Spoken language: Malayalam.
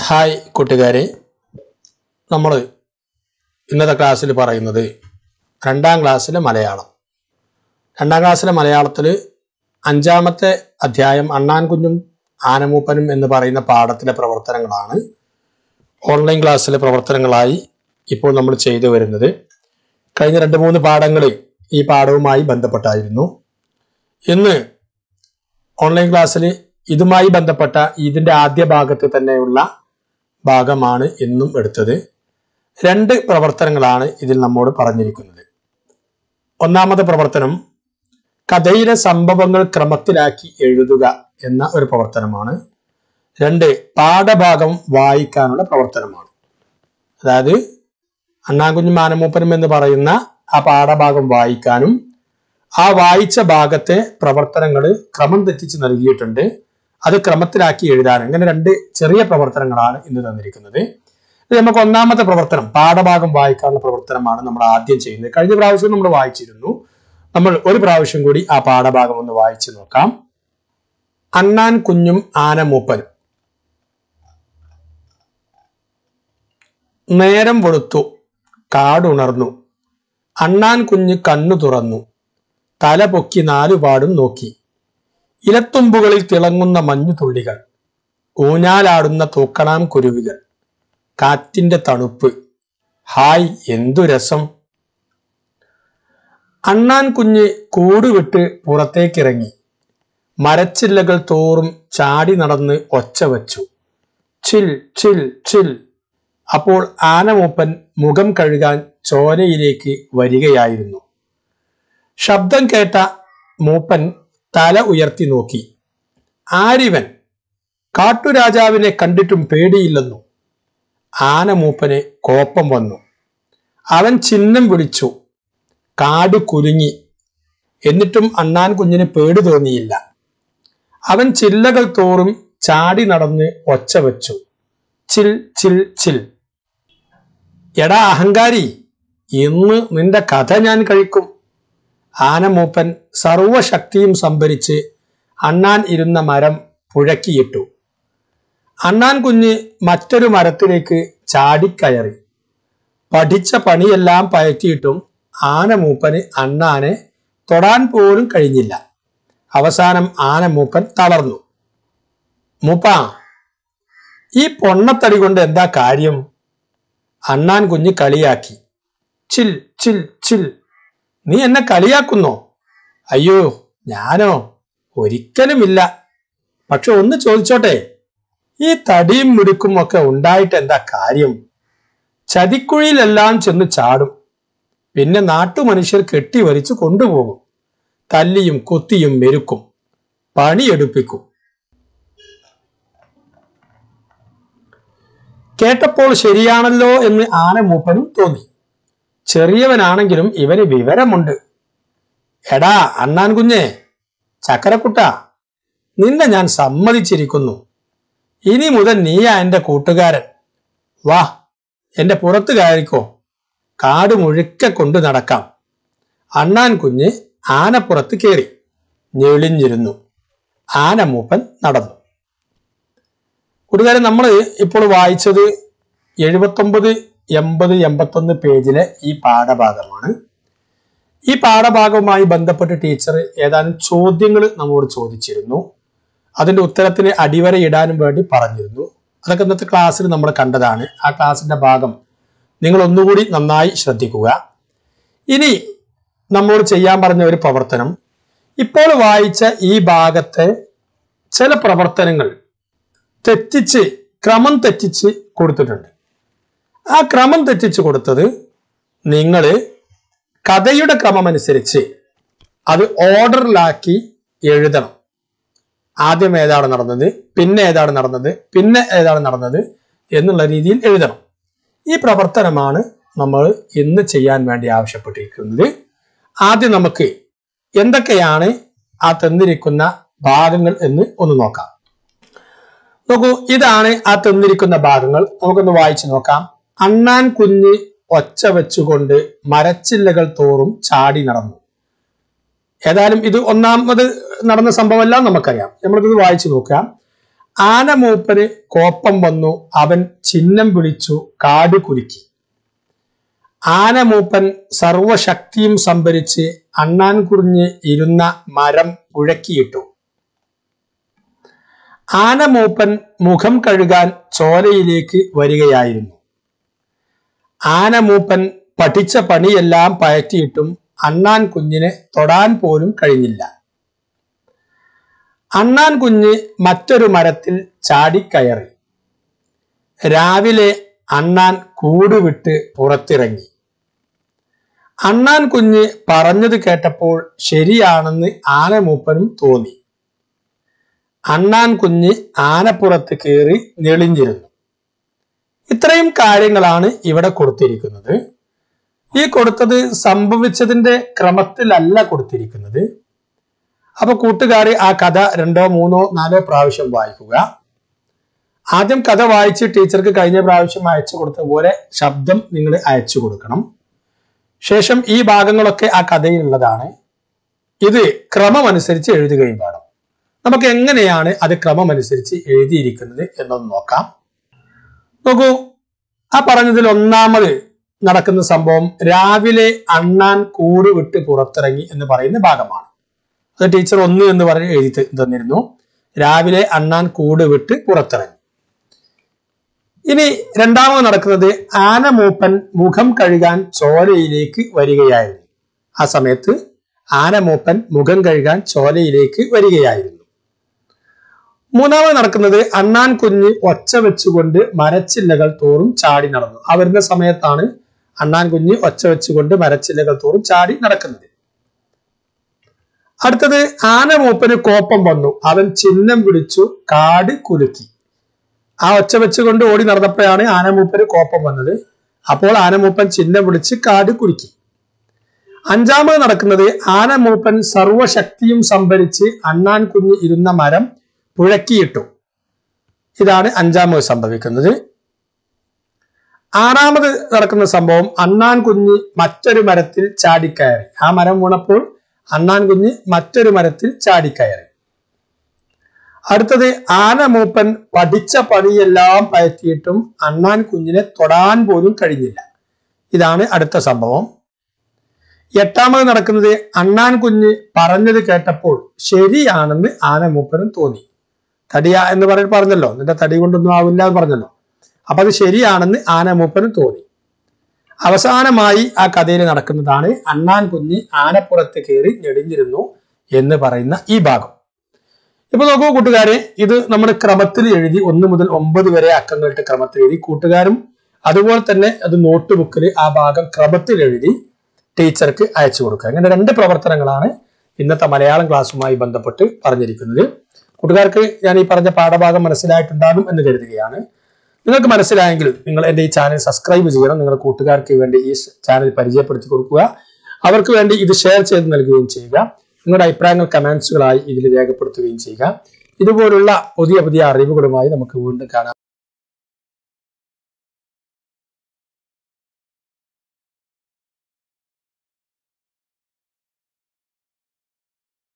ഹായ് കൂട്ടുകാരെ നമ്മൾ ഇന്നത്തെ ക്ലാസ്സിൽ പറയുന്നത് രണ്ടാം ക്ലാസ്സിലെ മലയാളം രണ്ടാം ക്ലാസ്സിലെ മലയാളത്തിൽ അഞ്ചാമത്തെ അധ്യായം അണ്ണാൻ കുഞ്ഞും ആനമൂപ്പനും എന്ന് പറയുന്ന പാഠത്തിലെ പ്രവർത്തനങ്ങളാണ് ഓൺലൈൻ ക്ലാസ്സിലെ പ്രവർത്തനങ്ങളായി ഇപ്പോൾ നമ്മൾ ചെയ്തു വരുന്നത് കഴിഞ്ഞ രണ്ട് മൂന്ന് പാഠങ്ങൾ ഈ പാഠവുമായി ബന്ധപ്പെട്ടായിരുന്നു ഇന്ന് ഓൺലൈൻ ക്ലാസ്സിൽ ഇതുമായി ബന്ധപ്പെട്ട ഇതിന്റെ ആദ്യ ഭാഗത്ത് തന്നെയുള്ള ഭാഗമാണ് ഇന്നും എടുത്തത് രണ്ട് പ്രവർത്തനങ്ങളാണ് ഇതിൽ നമ്മോട് പറഞ്ഞിരിക്കുന്നത് ഒന്നാമത്തെ പ്രവർത്തനം കഥയിലെ സംഭവങ്ങൾ ക്രമത്തിലാക്കി എഴുതുക എന്ന ഒരു പ്രവർത്തനമാണ് രണ്ട് പാഠഭാഗം വായിക്കാനുള്ള പ്രവർത്തനമാണ് അതായത് അണ്ണാകുഞ്ഞും മാനമൂപ്പനും എന്ന് പറയുന്ന ആ പാഠഭാഗം വായിക്കാനും ആ വായിച്ച ഭാഗത്തെ പ്രവർത്തനങ്ങൾ ക്രമം തെറ്റിച്ച് നൽകിയിട്ടുണ്ട് അത് ക്രമത്തിലാക്കി എഴുതാൻ അങ്ങനെ രണ്ട് ചെറിയ പ്രവർത്തനങ്ങളാണ് ഇന്ന് തന്നിരിക്കുന്നത് ഇത് നമുക്ക് ഒന്നാമത്തെ പ്രവർത്തനം പാഠഭാഗം വായിക്കാനുള്ള പ്രവർത്തനമാണ് നമ്മൾ ആദ്യം ചെയ്യുന്നത് കഴിഞ്ഞ പ്രാവശ്യം നമ്മൾ വായിച്ചിരുന്നു നമ്മൾ ഒരു പ്രാവശ്യം കൂടി ആ പാഠഭാഗം ഒന്ന് വായിച്ചു നോക്കാം അണ്ണാൻ കുഞ്ഞും ആനമൂപ്പനും നേരം വെളുത്തു കാടുണർന്നു അണ്ണാൻ കുഞ്ഞ് കണ്ണു തുറന്നു തല പൊക്കി നാലുപാടും നോക്കി ഇലത്തുമ്പുകളിൽ തിളങ്ങുന്ന മഞ്ഞുതുള്ളികൾ ഊഞ്ഞാലാടുന്ന തൂക്കണാം കുരുവികൾ കാറ്റിന്റെ തണുപ്പ് ഹായ് എന്തു രസം അണ്ണാൻ കുഞ്ഞ് കൂടുവിട്ട് പുറത്തേക്കിറങ്ങി മരച്ചില്ലകൾ തോറും ചാടി നടന്ന് ഒച്ച വച്ചു ചിൽ ചിൽ ചിൽ അപ്പോൾ ആനമൂപ്പൻ മുഖം കഴുകാൻ ചോരയിലേക്ക് വരികയായിരുന്നു ശബ്ദം കേട്ട മൂപ്പൻ തല ഉയർത്തി നോക്കി ആരിവൻ കാട്ടുരാജാവിനെ കണ്ടിട്ടും പേടിയില്ലെന്നു ആനമൂപ്പന് കോപ്പം വന്നു അവൻ ചിഹ്നം വിളിച്ചു കാട് കുലുങ്ങി എന്നിട്ടും അണ്ണാൻ കുഞ്ഞിന് പേടി തോന്നിയില്ല അവൻ ചില്ലകൾ തോറും ചാടി നടന്ന് ഒച്ച വെച്ചു ചിൽ ചിൽ ചിൽ എടാ അഹങ്കാരി ഇന്ന് നിന്റെ കഥ ഞാൻ കഴിക്കും ആനമൂപ്പൻ സർവശക്തിയും സംഭരിച്ച് അണ്ണാൻ ഇരുന്ന മരം പുഴക്കിയിട്ടു അണ്ണാൻ കുഞ്ഞ് മറ്റൊരു മരത്തിലേക്ക് ചാടിക്കയറി പഠിച്ച പണിയെല്ലാം പയറ്റിയിട്ടും ആനമൂപ്പന് അണ്ണാനെ തൊടാൻ പോലും കഴിഞ്ഞില്ല അവസാനം ആനമൂപ്പൻ തളർന്നു മൂപ്പ ഈ പൊണ്ണത്തടി കൊണ്ട് എന്താ കാര്യം അണ്ണാൻ കുഞ്ഞ് കളിയാക്കി ചിൽ ചിൽ ചിൽ നീ എന്നെ കളിയാക്കുന്നോ അയ്യോ ഞാനോ ഒരിക്കലുമില്ല പക്ഷെ ഒന്ന് ചോദിച്ചോട്ടെ ഈ തടിയും മിടുക്കും ഒക്കെ ഉണ്ടായിട്ട് എന്താ കാര്യം ചതിക്കുഴിയിലെല്ലാം ചെന്ന് ചാടും പിന്നെ നാട്ടുമനുഷ്യർ കെട്ടിവലിച്ച് കൊണ്ടുപോകും തല്ലിയും കൊത്തിയും മെരുക്കും പണിയെടുപ്പിക്കും കേട്ടപ്പോൾ ശരിയാണല്ലോ എന്ന് ആനമൂപ്പനും തോന്നി ചെറിയവനാണെങ്കിലും ഇവന് വിവരമുണ്ട് എടാ അണ്ണാൻ കുഞ്ഞെ ചക്കരക്കുട്ട നിന്നെ ഞാൻ സമ്മതിച്ചിരിക്കുന്നു ഇനി മുതൽ നീയാ എന്റെ കൂട്ടുകാരൻ വാ എന്റെ പുറത്ത് കയറിക്കോ കാട് മുഴുക്കെ കൊണ്ടു നടക്കാം അണ്ണാൻ കുഞ്ഞ് ആനപ്പുറത്ത് കയറി ഞെളിഞ്ഞിരുന്നു ആനമൂപ്പൻ നടന്നു കൂട്ടുകാരൻ നമ്മൾ ഇപ്പോൾ വായിച്ചത് എഴുപത്തൊമ്പത് എൺപത് എൺപത്തൊന്ന് പേജിലെ ഈ പാഠഭാഗമാണ് ഈ പാഠഭാഗവുമായി ബന്ധപ്പെട്ട് ടീച്ചർ ഏതാനും ചോദ്യങ്ങൾ നമ്മോട് ചോദിച്ചിരുന്നു അതിന്റെ ഉത്തരത്തിന് അടിവര ഇടാനും വേണ്ടി പറഞ്ഞിരുന്നു അതൊക്കെ ഇന്നത്തെ ക്ലാസ്സിൽ നമ്മൾ കണ്ടതാണ് ആ ക്ലാസ്സിന്റെ ഭാഗം നിങ്ങൾ ഒന്നുകൂടി നന്നായി ശ്രദ്ധിക്കുക ഇനി നമ്മോട് ചെയ്യാൻ പറഞ്ഞ ഒരു പ്രവർത്തനം ഇപ്പോൾ വായിച്ച ഈ ഭാഗത്തെ ചില പ്രവർത്തനങ്ങൾ തെറ്റിച്ച് ക്രമം തെറ്റിച്ച് കൊടുത്തിട്ടുണ്ട് ആ ക്രമം തെറ്റിച്ച് കൊടുത്തത് നിങ്ങൾ കഥയുടെ ക്രമം അനുസരിച്ച് അത് ഓർഡറിലാക്കി എഴുതണം ആദ്യം ഏതാണ് നടന്നത് പിന്നെ ഏതാണ് നടന്നത് പിന്നെ ഏതാണ് നടന്നത് എന്നുള്ള രീതിയിൽ എഴുതണം ഈ പ്രവർത്തനമാണ് നമ്മൾ ഇന്ന് ചെയ്യാൻ വേണ്ടി ആവശ്യപ്പെട്ടിരിക്കുന്നത് ആദ്യം നമുക്ക് എന്തൊക്കെയാണ് ആ തന്നിരിക്കുന്ന ഭാഗങ്ങൾ എന്ന് ഒന്ന് നോക്കാം നോക്കൂ ഇതാണ് ആ തന്നിരിക്കുന്ന ഭാഗങ്ങൾ നമുക്കൊന്ന് വായിച്ചു നോക്കാം അണ്ണാൻ കുഞ്ഞ് ഒച്ച വെച്ചുകൊണ്ട് മരച്ചില്ലകൾ തോറും ചാടി നടന്നു ഏതായാലും ഇത് ഒന്നാമത് നടന്ന സംഭവമല്ല നമുക്കറിയാം നമ്മളിത് വായിച്ചു നോക്കാം ആനമൂപ്പന് കോപ്പം വന്നു അവൻ ചിഹ്നം വിളിച്ചു കാട് കുലുക്കി ആനമൂപ്പൻ സർവശക്തിയും സംഭരിച്ച് അണ്ണാൻ കുറിഞ്ഞ് ഇരുന്ന മരം പുഴക്കിയിട്ടു ആനമൂപ്പൻ മുഖം കഴുകാൻ ചോലയിലേക്ക് വരികയായിരുന്നു ആനമൂപ്പൻ പഠിച്ച പണിയെല്ലാം പയറ്റിയിട്ടും അണ്ണാൻ കുഞ്ഞിനെ തൊടാൻ പോലും കഴിഞ്ഞില്ല അണ്ണാൻ കുഞ്ഞ് മറ്റൊരു മരത്തിൽ ചാടിക്കയറി രാവിലെ അണ്ണാൻ കൂടുവിട്ട് പുറത്തിറങ്ങി അണ്ണാൻ കുഞ്ഞ് പറഞ്ഞത് കേട്ടപ്പോൾ ശരിയാണെന്ന് ആനമൂപ്പനും തോന്നി അണ്ണാൻ കുഞ്ഞ് ആനപ്പുറത്ത് കയറി നെളിഞ്ഞിരുന്നു ഇത്രയും കാര്യങ്ങളാണ് ഇവിടെ കൊടുത്തിരിക്കുന്നത് ഈ കൊടുത്തത് സംഭവിച്ചതിന്റെ ക്രമത്തിലല്ല കൊടുത്തിരിക്കുന്നത് അപ്പൊ കൂട്ടുകാർ ആ കഥ രണ്ടോ മൂന്നോ നാലോ പ്രാവശ്യം വായിക്കുക ആദ്യം കഥ വായിച്ച് ടീച്ചർക്ക് കഴിഞ്ഞ പ്രാവശ്യം അയച്ചു കൊടുത്ത പോലെ ശബ്ദം നിങ്ങൾ അയച്ചു കൊടുക്കണം ശേഷം ഈ ഭാഗങ്ങളൊക്കെ ആ കഥയിലുള്ളതാണ് ഇത് ക്രമമനുസരിച്ച് എഴുതുകയും വേണം നമുക്ക് എങ്ങനെയാണ് അത് ക്രമമനുസരിച്ച് എഴുതിയിരിക്കുന്നത് എന്നൊന്ന് നോക്കാം നോക്കൂ ആ പറഞ്ഞതിൽ ഒന്നാമത് നടക്കുന്ന സംഭവം രാവിലെ അണ്ണാൻ കൂട് വിട്ട് പുറത്തിറങ്ങി എന്ന് പറയുന്ന ഭാഗമാണ് അത് ടീച്ചർ ഒന്ന് എന്ന് പറഞ്ഞ് എഴുതി ത- തന്നിരുന്നു രാവിലെ അണ്ണാൻ കൂട് വിട്ട് പുറത്തിറങ്ങി ഇനി രണ്ടാമത് നടക്കുന്നത് ആനമൂപ്പൻ മുഖം കഴുകാൻ ചോലയിലേക്ക് വരികയായിരുന്നു ആ സമയത്ത് ആനമൂപ്പൻ മുഖം കഴുകാൻ ചോലയിലേക്ക് വരികയായിരുന്നു മൂന്നാമത് നടക്കുന്നത് അണ്ണാൻ കുഞ്ഞ് ഒച്ച വെച്ചുകൊണ്ട് മരച്ചില്ലകൾ തോറും ചാടി നടന്നു ആ വരുന്ന സമയത്താണ് അണ്ണാൻ കുഞ്ഞ് ഒച്ച വെച്ചുകൊണ്ട് മരച്ചില്ലകൾ തോറും ചാടി നടക്കുന്നത് അടുത്തത് ആനമൂപ്പന് കോപ്പം വന്നു അവൻ ചിഹ്നം പിടിച്ചു കാട് കുലുക്കി ആ ഒച്ച വെച്ചുകൊണ്ട് ഓടി നടന്നപ്പോഴാണ് ആനമൂപ്പന് കോപ്പം വന്നത് അപ്പോൾ ആനമൂപ്പൻ ചിഹ്നം പിടിച്ച് കാട് കുലുക്കി അഞ്ചാമത് നടക്കുന്നത് ആനമൂപ്പൻ സർവശക്തിയും സംഭരിച്ച് അണ്ണാൻ കുഞ്ഞ് ഇരുന്ന മരം പുഴക്കിയിട്ടു ഇതാണ് അഞ്ചാമത് സംഭവിക്കുന്നത് ആറാമത് നടക്കുന്ന സംഭവം അണ്ണാൻ കുഞ്ഞ് മറ്റൊരു മരത്തിൽ ചാടിക്കയറി ആ മരം വീണപ്പോൾ അണ്ണാൻ കുഞ്ഞ് മറ്റൊരു മരത്തിൽ ചാടിക്കയറി അടുത്തത് ആനമൂപ്പൻ പഠിച്ച പണിയെല്ലാം പയറ്റിയിട്ടും അണ്ണാൻ കുഞ്ഞിനെ തൊടാൻ പോലും കഴിഞ്ഞില്ല ഇതാണ് അടുത്ത സംഭവം എട്ടാമത് നടക്കുന്നത് അണ്ണാൻ കുഞ്ഞ് പറഞ്ഞത് കേട്ടപ്പോൾ ശരിയാണെന്ന് ആനമൂപ്പനും തോന്നി തടിയ എന്ന് പറഞ്ഞ് പറഞ്ഞല്ലോ നിന്റെ തടി കൊണ്ടൊന്നും ആവില്ല എന്ന് പറഞ്ഞല്ലോ അപ്പൊ അത് ശരിയാണെന്ന് ആനമൂപ്പനും തോന്നി അവസാനമായി ആ കഥയിൽ നടക്കുന്നതാണ് അണ്ണാൻ കുഞ്ഞ് ആനപ്പുറത്ത് കയറി ഞെടിഞ്ഞിരുന്നു എന്ന് പറയുന്ന ഈ ഭാഗം ഇപ്പൊ നോക്കൂ കൂട്ടുകാരെ ഇത് നമ്മൾ ക്രമത്തിൽ എഴുതി ഒന്ന് മുതൽ ഒമ്പത് വരെ അക്കങ്ങളിട്ട് ക്രമത്തിൽ എഴുതി കൂട്ടുകാരും അതുപോലെ തന്നെ അത് നോട്ട് ബുക്കിൽ ആ ഭാഗം ക്രമത്തിൽ എഴുതി ടീച്ചർക്ക് അയച്ചു കൊടുക്കുക അങ്ങനെ രണ്ട് പ്രവർത്തനങ്ങളാണ് ഇന്നത്തെ മലയാളം ക്ലാസ്സുമായി ബന്ധപ്പെട്ട് പറഞ്ഞിരിക്കുന്നത് കൂട്ടുകാർക്ക് ഞാൻ ഈ പറഞ്ഞ പാഠഭാഗം മനസ്സിലായിട്ടുണ്ടാകും എന്ന് കരുതുകയാണ് നിങ്ങൾക്ക് മനസ്സിലായെങ്കിൽ നിങ്ങൾ എൻ്റെ ഈ ചാനൽ സബ്സ്ക്രൈബ് ചെയ്യണം നിങ്ങളുടെ കൂട്ടുകാർക്ക് വേണ്ടി ഈ ചാനൽ പരിചയപ്പെടുത്തി കൊടുക്കുക അവർക്ക് വേണ്ടി ഇത് ഷെയർ ചെയ്ത് നൽകുകയും ചെയ്യുക നിങ്ങളുടെ അഭിപ്രായങ്ങൾ കമന്റ്സുകളായി ഇതിൽ രേഖപ്പെടുത്തുകയും ചെയ്യുക ഇതുപോലുള്ള പുതിയ പുതിയ അറിവുകളുമായി നമുക്ക് വീണ്ടും കാണാം